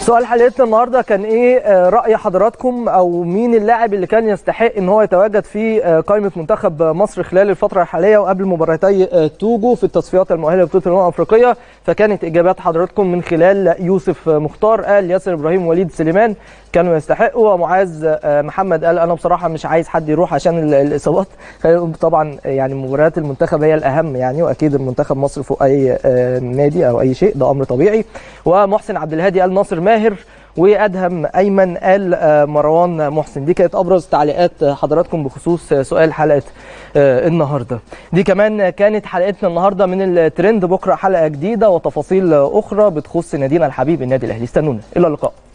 سؤال حلقتنا النهارده كان ايه آه، راي حضراتكم او مين اللاعب اللي كان يستحق ان هو يتواجد في آه، قائمه منتخب مصر خلال الفتره الحاليه وقبل مباراتي آه، توجو في التصفيات المؤهله لبطوله الامم الافريقيه فكانت اجابات حضراتكم من خلال يوسف مختار قال ياسر ابراهيم وليد سليمان كانوا يستحقوا ومعاذ آه، محمد قال انا بصراحه مش عايز حد يروح عشان ال- الاصابات طبعا يعني مباريات المنتخب هي الاهم يعني واكيد المنتخب مصر فوق اي آه، نادي او اي شيء ده امر طبيعي ومحسن عبد الهادي قال ناصر ماهر وادهم ايمن قال آه، مروان محسن دي كانت ابرز تعليقات حضراتكم بخصوص آه، سؤال حلقه آه، النهارده دي كمان كانت حلقتنا النهارده من الترند بكره حلقه جديده وتفاصيل آه، اخرى بتخص نادينا الحبيب النادي الاهلي استنونا الى اللقاء